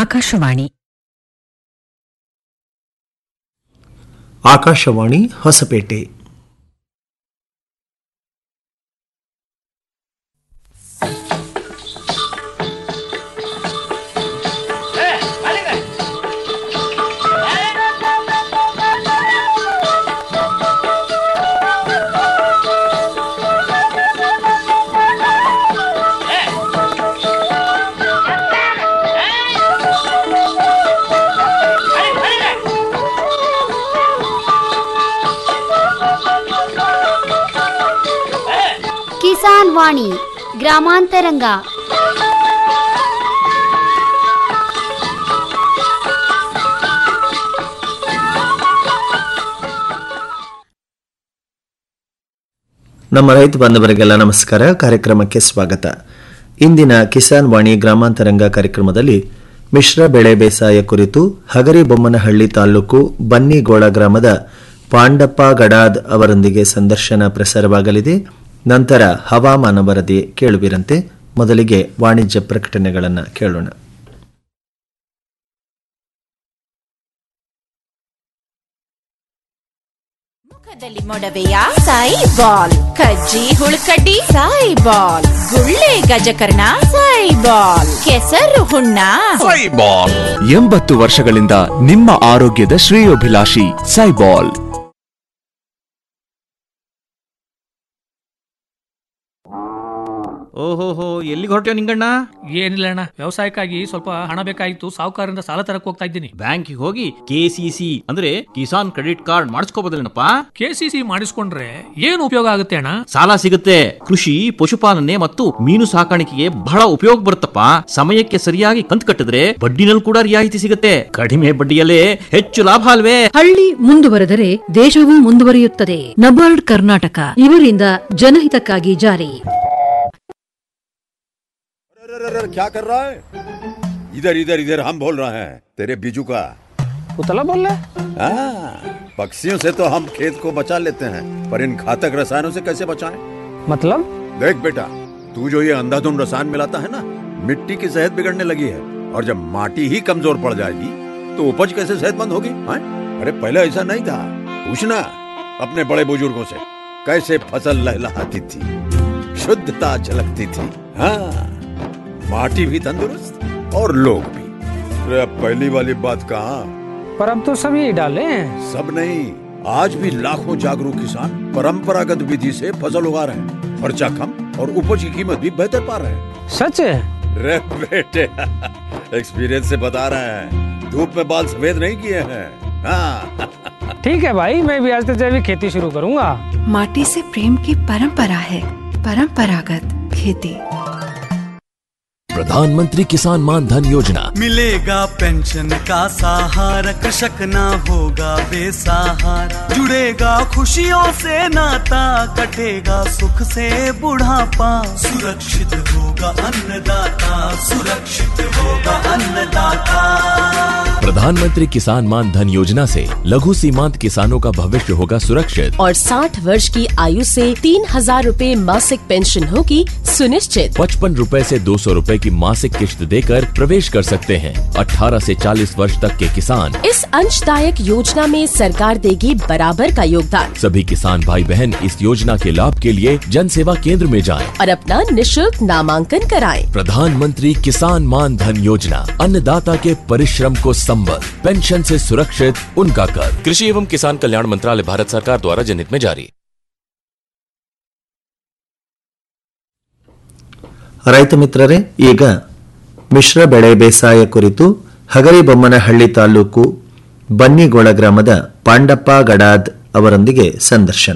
ಆಕಾಶವಾಣಿ ಆಕಾಶವಾಣಿ ಹೊಸಪೇಟೆ ಕಿಸಾನ್ ವಾಣಿ ಗ್ರಾಮಾಂತರಂಗ ನಮ್ಮ ರೈತ ಬಾಂಧವರಿಗೆಲ್ಲ ನಮಸ್ಕಾರ ಕಾರ್ಯಕ್ರಮಕ್ಕೆ ಸ್ವಾಗತ ಇಂದಿನ ಕಿಸಾನ್ ವಾಣಿ ಗ್ರಾಮಾಂತರಂಗ ಕಾರ್ಯಕ್ರಮದಲ್ಲಿ ಮಿಶ್ರ ಬೆಳೆ ಬೇಸಾಯ ಕುರಿತು ಹಗರಿಬೊಮ್ಮನಹಳ್ಳಿ ತಾಲೂಕು ಬನ್ನಿಗೋಳ ಗ್ರಾಮದ ಪಾಂಡಪ್ಪ ಗಡಾದ್ ಅವರೊಂದಿಗೆ ಸಂದರ್ಶನ ಪ್ರಸಾರವಾಗಲಿದೆ ನಂತರ ಹವಾಮಾನ ವರದಿ ಕೇಳುವಿರಂತೆ ಮೊದಲಿಗೆ ವಾಣಿಜ್ಯ ಪ್ರಕಟಣೆಗಳನ್ನು ಕೇಳೋಣ ಮುಖದಲ್ಲಿ ಮೊಡವೆಯ ಸಾಯಿ ಬಾಲ್ ಕಜ್ಜಿ ಹುಳುಕಡ್ಡಿ ಸಾಯಿ ಬಾಲ್ ಗುಳ್ಳೆ ಗಜಕರ್ಣ ಸಾಯಿ ಬಾಲ್ ಕೆಸರು ಹುಣ್ಣ ಸೈಬಾಲ್ ಎಂಬತ್ತು ವರ್ಷಗಳಿಂದ ನಿಮ್ಮ ಆರೋಗ್ಯದ ಶ್ರೇಯೋಭಿಲಾಷಿ ಸೈಬಾಲ್ ಓಹೋಹೋ ಎಲ್ಲಿಗೆ ಹೊರಟ್ಯೋ ನಿಂಗಣ್ಣ ಏನಿಲ್ಲ ಅಣ್ಣ ವ್ಯವಸಾಯಕ್ಕಾಗಿ ಸ್ವಲ್ಪ ಹಣ ಬೇಕಾಗಿತ್ತು ಸಾಹುಕಾರರಿಂದ ಸಾಲ ತರಕ್ ಹೋಗ್ತಾ ಇದ್ದೀನಿ ಬ್ಯಾಂಕಿಗೆ ಹೋಗಿ ಕೆ.ಸಿ.ಸಿ ಅಂದ್ರೆ ಕಿಸಾನ್ ಕ್ರೆಡಿಟ್ ಕಾರ್ಡ್ ಮಾಡಿಸ್ಕೋಬೋದಲ್ಲೇನಪ್ಪ ಕೆ ಸಿ ಸಿ ಮಾಡಿಸ್ಕೊಂಡ್ರೆ ಏನು ಉಪಯೋಗ ಆಗುತ್ತೆ ಅಣ್ಣ ಸಾಲ ಸಿಗುತ್ತೆ ಕೃಷಿ ಪಶುಪಾಲನೆ ಮತ್ತು ಮೀನು ಸಾಕಾಣಿಕೆಗೆ ಬಹಳ ಉಪಯೋಗ ಬರುತ್ತಪ್ಪ ಸಮಯಕ್ಕೆ ಸರಿಯಾಗಿ ಕಂತು ಕಟ್ಟಿದ್ರೆ ಬಡ್ಡಿನಲ್ಲಿ ಕೂಡ ರಿಯಾಯಿತಿ ಸಿಗುತ್ತೆ ಕಡಿಮೆ ಬಡ್ಡಿಯಲ್ಲೇ ಹೆಚ್ಚು ಲಾಭ ಅಲ್ವೇ ಹಳ್ಳಿ ಮುಂದುವರೆದರೆ ದೇಶವೂ ಮುಂದುವರಿಯುತ್ತದೆ ನಬಾರ್ಡ್ ಕರ್ನಾಟಕ ಇವರಿಂದ ಜನಹಿತಕ್ಕಾಗಿ ಜಾರಿ अरे अरे अरे क्या कर रहा है इधर इधर इधर हम बोल रहे हैं तेरे बीजू का उतला बोल रहा हाँ, पक्षियों से तो हम खेत को बचा लेते हैं पर इन घातक रसायनों से कैसे बचाएं? मतलब देख बेटा तू जो ये अंधाधुंध रसायन मिलाता है ना मिट्टी की सेहत बिगड़ने लगी है और जब माटी ही कमजोर पड़ जाएगी तो उपज कैसे सेहतमंद होगी हाँ? अरे पहले ऐसा नहीं था पूछना अपने बड़े बुजुर्गों से कैसे फसल लहलहाती थी शुद्धता झलकती थी हाँ माटी भी तंदुरुस्त और लोग भी अरे अब पहली वाली बात कहाँ पर अब तो सब यही डाले हैं सब नहीं आज भी लाखों जागरूक किसान परंपरागत विधि से फसल उगा रहे हैं खर्चा कम और उपज की कीमत भी बेहतर पा रहे हैं सच है रे बेटे एक्सपीरियंस से बता रहे हैं धूप में बाल सफेद नहीं किए हैं हाँ ठीक है भाई मैं भी आज से जैविक खेती शुरू करूंगा माटी से प्रेम की परंपरा है परंपरागत खेती प्रधानमंत्री किसान मान धन योजना मिलेगा पेंशन का सहारा कृषक ना होगा बेसहारा जुड़ेगा खुशियों से नाता कटेगा सुख से बुढ़ापा सुरक्षित होगा अन्नदाता सुरक्षित होगा अन्नदाता प्रधानमंत्री किसान मान धन योजना से लघु सीमांत किसानों का भविष्य होगा सुरक्षित और 60 वर्ष की आयु से तीन हजार रूपए मासिक पेंशन होगी सुनिश्चित पचपन रूपए से दो सौ रूपए की मासिक किश्त देकर प्रवेश कर सकते हैं 18 से 40 वर्ष तक के किसान इस अंशदायक योजना में सरकार देगी बराबर का योगदान सभी किसान भाई बहन इस योजना के लाभ के लिए जन सेवा केंद्र में जाएं। और अपना निशुल्क नामांकन कराएं। प्रधानमंत्री किसान मान धन योजना अन्नदाता के परिश्रम को संबल पेंशन से सुरक्षित उनका कर कृषि एवं किसान कल्याण मंत्रालय भारत सरकार द्वारा जनहित में जारी ರೈತ ಮಿತ್ರರೇ ಈಗ ಮಿಶ್ರ ಬೆಳೆ ಬೇಸಾಯ ಕುರಿತು ಹಗರಿಬೊಮ್ಮನಹಳ್ಳಿ ತಾಲೂಕು ಬನ್ನಿಗೋಳ ಗ್ರಾಮದ ಪಾಂಡಪ್ಪ ಗಡಾದ್ ಅವರೊಂದಿಗೆ ಸಂದರ್ಶನ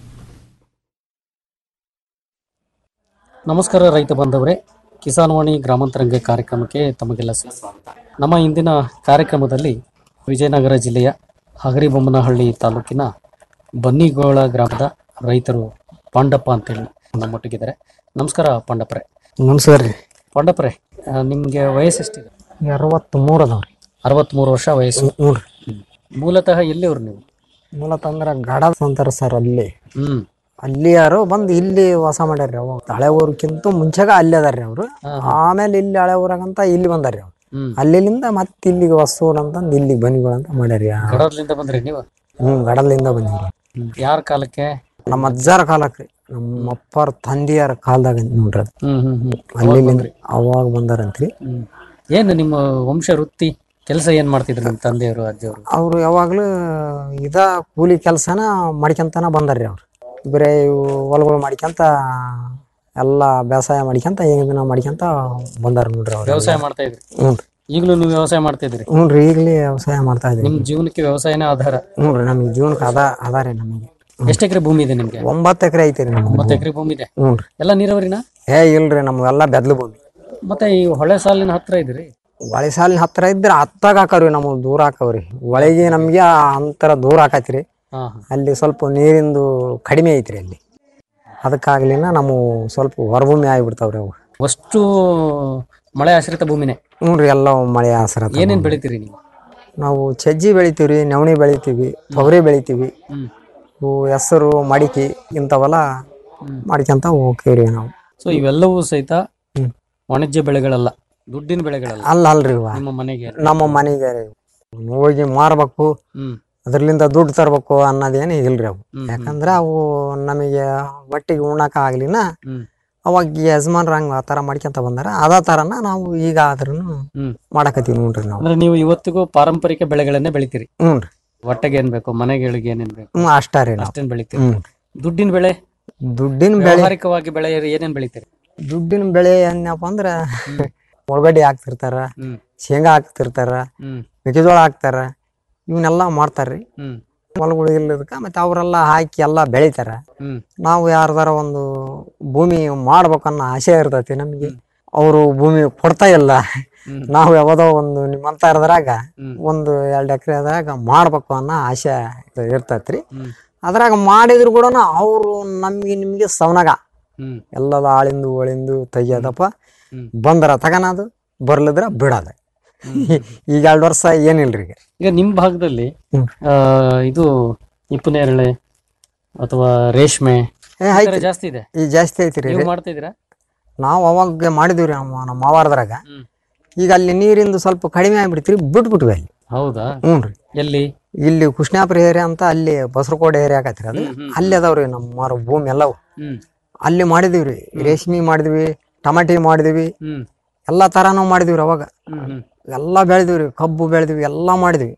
ನಮಸ್ಕಾರ ರೈತ ಬಾಂಧವರೇ ಕಿಸಾನ್ ವಾಣಿ ಗ್ರಾಮಾಂತರಂಗ ಕಾರ್ಯಕ್ರಮಕ್ಕೆ ತಮಗೆಲ್ಲ ಸ್ವಾಗತ ನಮ್ಮ ಇಂದಿನ ಕಾರ್ಯಕ್ರಮದಲ್ಲಿ ವಿಜಯನಗರ ಜಿಲ್ಲೆಯ ಹಗರಿಬೊಮ್ಮನಹಳ್ಳಿ ತಾಲೂಕಿನ ಬನ್ನಿಗೋಳ ಗ್ರಾಮದ ರೈತರು ಪಾಂಡಪ್ಪ ಅಂತೇಳಿ ನಮ್ಮೊಟ್ಟಿಗಿದ್ದಾರೆ ನಮಸ್ಕಾರ ಪಾಂಡಪ್ಪರೇ ನಮಸ್ಕಾರ ರೀ ಪಾಂಡಪ್ಪರೇ ನಿಮಗೆ ವಯಸ್ಸೆಷ್ಟಿದೆ ಅರವತ್ತ್ಮೂರು ಅದಾವ್ರಿ ಅರವತ್ತ್ಮೂರು ವರ್ಷ ವಯಸ್ಸು ಹ್ಞೂ ರೀ ಮೂಲತಃ ಎಲ್ಲಿಯವ್ರು ನೀವು ಮೂಲತಃ ಅಂದ್ರೆ ಗಡದ ಅಂತಾರ ಸರ್ ಅಲ್ಲಿ ಹ್ಮ್ ಅಲ್ಲಿ ಯಾರು ಬಂದು ಇಲ್ಲಿ ವಾಸ ಮಾಡ್ಯಾರ್ರಿ ಅವ ಹಳೆ ಊರ್ಕಿಂತ ಮುಂಚೆಗ ಅಲ್ಲಿ ಅದಾರ್ರಿ ಅವ್ರು ಆಮೇಲೆ ಇಲ್ಲಿ ಹಳೆ ಊರಾಗಂತ ಇಲ್ಲಿ ಬಂದಾರ್ರಿ ಅವ್ರು ಹ್ಮ್. ಅಲ್ಲಿಂದ ಮತ್ತೆ ಇಲ್ಲಿಗೆ ಹೊಸೂರ್ ಅಂತಂದು ಇಲ್ಲಿಗೆ ಬನ್ನಿಗಳು ಅಂತ ಮಾಡ್ಯಾರಿ ಗಡದ್ಲಿಂದ ಬಂದ್ರಿ ನೀವು ಹ್ಮ್ ಗಡಲಿಂದ ಬಂದಿವ್ರಿ ಯಾರ ಕಾಲಕ್ಕೆ ನಮ್ಮ ಅಜ್ಜಾರ ಕಾಲಕ್ಕೆ ನಮ್ಮ ಅಪ್ಪರ ತಂದೆಯರ ಕಾಲದಾಗ ನೋಡ್ರಿ ಅದು ಹ್ಮ್ ಹ್ಮ್ ಹ್ಮ್ ಅಲ್ಲಿಂದ ಅವಾಗ ಬಂದಾರಂತ್ರಿ ಹ್ಮ್ ಏನು ನಿಮ್ಮ ವಂಶ ವೃತ್ತಿ ಕೆಲಸ ಏನ್ ಮಾಡ್ತಿದ್ರು ನಿಮ್ಮ ತಂದೆಯವರು ಅಜ್ಜಿಯವರು ಅವ್ರು ಯಾವಾಗ್ಲೂ ಇದ ಕೂಲಿ ಕೆಲಸನ ಮಾಡ್ಕೊಂತನ ಬಂದಾರ್ರಿ ಅವ್ರು ಬರೇ ಇವು ಹೊಲಗಳು ಮಾಡ್ಕೊಂತ ಎಲ್ಲ ಬೇಸಾಯ ಮಾಡ್ಕೊಂತ ಇದನ್ನ ಮಾಡ್ಕೊಂತ ಬಂದಾರ ನೋಡ್ರಿ ಅವ್ರು ವ್ಯವಸಾಯ ಮಾಡ್ತಾ ಇದ್ರಿ ಹ್ಞೂ ಈಗಲೂ ನೀವು ವ್ಯವಸಾಯ ಮಾಡ್ತಾ ಇದ್ರಿ ಹ್ಞೂ ರೀ ಈಗಲೇ ವ್ಯವಸಾಯ ಮಾಡ್ತಾ ಇದ್ದೀವಿ ನಿಮ್ ಜೀವನಕ್ಕೆ ವ್ಯವಸಾಯನೇ ಆಧಾರ ಹ್ಞೂ ರೀ ನಮಗೆ ಜೀವನಕ್ಕೆ ಅದ ಅದ ರೀ ನಮಗೆ ಎಷ್ಟು ಎಕರೆ ಭೂಮಿ ಇದೆ ನಿಮ್ಗೆ ಒಂಬತ್ತು ಎಕರೆ ಐತಿ ರೀ ನಮ್ಗೆ ಒಂಬತ್ತು ಎಕರೆ ಭೂಮಿ ಇದೆ ಹ್ಞೂ ರೀ ಎಲ್ಲ ನೀರಾವರಿನ ಏ ಇಲ್ರಿ ನಮ್ಗೆಲ್ಲ ಬೆದ್ಲು ಭೂಮಿ ಮತ್ತೆ ಈ ಹೊಳೆ ಸಾಲಿನ ಹತ್ರ ಇದ್ರಿ ಹೊಳೆ ಸಾಲಿನ ಹತ್ರ ಇದ್ರೆ ಹತ್ತಾಗ ಹಾಕವ್ರಿ ನಮಗೆ ದೂರ ಹಾಕವ್ರಿ ಒಳಗೆ ನಮ್ಗೆ ಅಂತರ ದೂರ ಹಾಕತ್ರಿ ಹಾ ಅಲ್ಲಿ ಸ್ವಲ್ಪ ನೀರಿಂದು ಕಡಿಮೆ ಐತ್ರಿ ಅಲ್ಲಿ ಅದಕ್ಕಾಗ್ಲಿನ ನಮ್ಮ ಸ್ವಲ್ಪ ಹೊರಭೂಮಿ ಆಗಿಬಿಡ್ತಾವ್ರಿ ಅವು ಅಷ್ಟು ಮಳೆ ಆಶ್ರಿತ ಭೂಮಿನೇ ಹ್ಞೂ ರೀ ಎಲ್ಲ ಮಳೆ ಆಸರ ಏನೇನ್ ಬೆಳಿತೀರಿ ನೀವು ನಾವು ಸಜ್ಜಿ ಬೆಳಿತೀವಿ ನವಣಿ ಬೆಳಿತೀವಿ ತೊಗರಿ ಬೆಳಿತೀವಿ ಹ್ಮ್. ಇವು ಹೆಸರು ಮಡಿಕೆ ಇಂಥವೆಲ್ಲ ಮಾಡ್ಕೊಂತ ಹೋಗ್ತೀವ್ರಿ ನಾವು ಸೊ ಇವೆಲ್ಲವೂ ಸಹಿತ ವಾಣಿಜ್ಯ ಬೆಳೆಗಳಲ್ಲ ದುಡ್ಡಿನ ಬೆಳೆಗಳಲ್ಲ ಅಲ್ಲ ಅಲ್ರಿ ಇವ ನಿಮ್ಮ ಮನೆಗೆ ನಮ್ಮ ಮನೆಗೆ ರೀ. ಹೋಗಿ ಮಾರ್ಬೇಕು ಹ್ಮ್ ಅದ್ರಲಿಂದ ದುಡ್ಡು ತರ್ಬೇಕು ಅನ್ನೋದೇನು ಇಲ್ರಿ ಅವು ಹ್ಮ್, ಯಾಕಂದ್ರೆ ಅವು ನಮಗೆ ಒಟ್ಟಿಗೆ ಉಣ್ಣಾಕ ಆಗ್ಲಿನ ಹ್ಮ್. ಅವಾಗ ಯಜಮಾನ್ರ ಹಂಗ ಆ ತರ ಮಾಡ್ಕೊಂತ ಬಂದಾರ ಅದ ತರನ ನಾವು ಈಗ ಆದ್ರೂ ಹ್ಮ್. ಮಾಡಕತ್ತೀವಿ ನೋಡ್ರಿ ನಾವು ಅಂದ್ರೆ ನೀವು ಇವತ್ತಿಗೂ ಪಾರಂಪರಿಕ ಬೆಳೆಗಳನ್ನೇ ಬೆಳಿತೀರಿ ಹ್ಞೂ ರೀ ಹೊಟ್ಟೆಗೆ ಏನ್ ಬೇಕು ಮನೆಗಳಿಗೆ ಏನೇನ್ ಬೇಕು ಹ್ಞೂ ಅಷ್ಟ ರೀ ನಾವು ಅಷ್ಟೇನ್ ಬೆಳಿತೀರಿ ಹ್ಮ್. ದುಡ್ಡಿನ ಬೆಳೆ ದುಡ್ಡಿನ ಬೆಳೆ ವ್ಯಾವಹಾರಿಕವಾಗಿ ಬೆಳೆ ಏನೇನ್ ಬೆಳಿತೀರಿ ದುಡ್ಡಿನ ಬೆಳೆ ಏನಪ್ಪ ಅಂದ್ರ ಉಳ್ಳಗಡ್ಡಿ ಹಾಕ್ತಿರ್ತಾರ ಹ್ಮ್. ಶೇಂಗಾ ಹಾಕ್ತಿರ್ತಾರ ಹ್ಮ್ ಮೆಕ್ಕೆಜೋಳ ಹಾಕ್ತಾರ ಇವನ್ನೆಲ್ಲ ಮಾಡ್ತಾರ್ರಿ ಹ್ಮ್ ಹೊಲಗಳು ಇಲ್ಲದಕ್ಕ ಮತ್ತೆ ಅವರೆಲ್ಲ ಹಾಕಿ ಎಲ್ಲ ಬೆಳಿತಾರ ಹ್ಮ್ ನಾವು ಯಾರ್ದಾರ ಒಂದು ಭೂಮಿ ಮಾಡ್ಬೇಕನ್ನೋ ಆಸೆ ಇರ್ತೈತಿ ನಮಗೆ ಅವರು ಭೂಮಿ ಕೊಡ್ತಾ ಇಲ್ಲ ನಾವು ಯಾವ್ದೋ ಒಂದು ನಿಮ್ಮಂತಾರದ್ರಾಗ ಒಂದು ಎರಡು ಎಕರೆ ಅದ್ರಾಗ ಮಾಡ್ಬೇಕು ಅನ್ನೋ ಆಸೆ ಇರ್ತೈತ್ರಿ ಅದ್ರಾಗ ಮಾಡಿದ್ರು ಕೂಡ ಅವರು ನಮ್ಗೆ ನಿಮ್ಗೆ ಸವನಾಗ ಹ್ಮ್ ಎಲ್ಲದ ಆಳಿಂದು ಒಳಿಂದು ತೆಗಿಯೋದಪ್ಪ ಹ್ಮ್. ಬಂದರ ತಗನದು ಬರ್ಲಿದ್ರ ಬಿಡೋದ ಈಗ ಎರಡು ವರ್ಷ ಏನಿಲ್ರಿ ಈಗ ಈಗ ನಿಮ್ ಭಾಗದಲ್ಲಿ ಹ್ಮ್. ಆ, ಇದು ಇಪ್ಪನೇರಳೆ ಅಥವಾ ರೇಷ್ಮೆ ಏ, ಈ ಥರ ಐತ್ರಿ. ಜಾಸ್ತಿ ಇದೆ ಈಗ ಜಾಸ್ತಿ ಐತ್ರಿ ನೀವು ಮಾಡ್ತಾ ಇದೀರಾ ನಾವು ಅವಾಗ ಮಾಡಿದ್ವಿ ನಮ್ಮ ನಮ್ಮ ಮಾವಾರದ್ರಾಗ ಹ್ಮ್. ಈಗ ಅಲ್ಲಿ ನೀರಿಂದು ಸ್ವಲ್ಪ ಕಡಿಮೆ ಆಗ್ಬಿಡ್ತೀರಿ ಬಿಟ್ಬಿಟ್ವಿ ಅಲ್ಲಿ ಹೌದಾ ಹ್ಞೂ ರೀ ಎಲ್ಲಿ ಇಲ್ಲಿ ಕೃಷ್ಣಾಪುರ ಏರಿಯಾ ಅಂತ ಅಲ್ಲಿ ಬಸರಕೋಟೆ ಏರಿಯಾ ಆಕತ್ರಿ ಅದು ಅಲ್ಲಿ ಅದಾವ್ರಿ ನಮ್ಮ ಮಾರು ಭೂಮಿ ಎಲ್ಲವು ಹ್ಮ್ ಅಲ್ಲಿ ಮಾಡಿದೀವ್ರಿ ರೇಷ್ಮೆ ಮಾಡಿದ್ವಿ ಟಮಾಟಿ ಮಾಡಿದ್ವಿ ಹ್ಮ್ ಎಲ್ಲಾ ತರಾನು ಮಾಡಿದ್ವಿ ಅವಾಗ ಹ್ಮ್ ಹ್ಮ್ ಎಲ್ಲ ಬೆಳೆದಿವ್ರಿ ಕಬ್ಬು ಬೆಳೆದ್ವಿ ಎಲ್ಲ ಮಾಡಿದ್ವಿ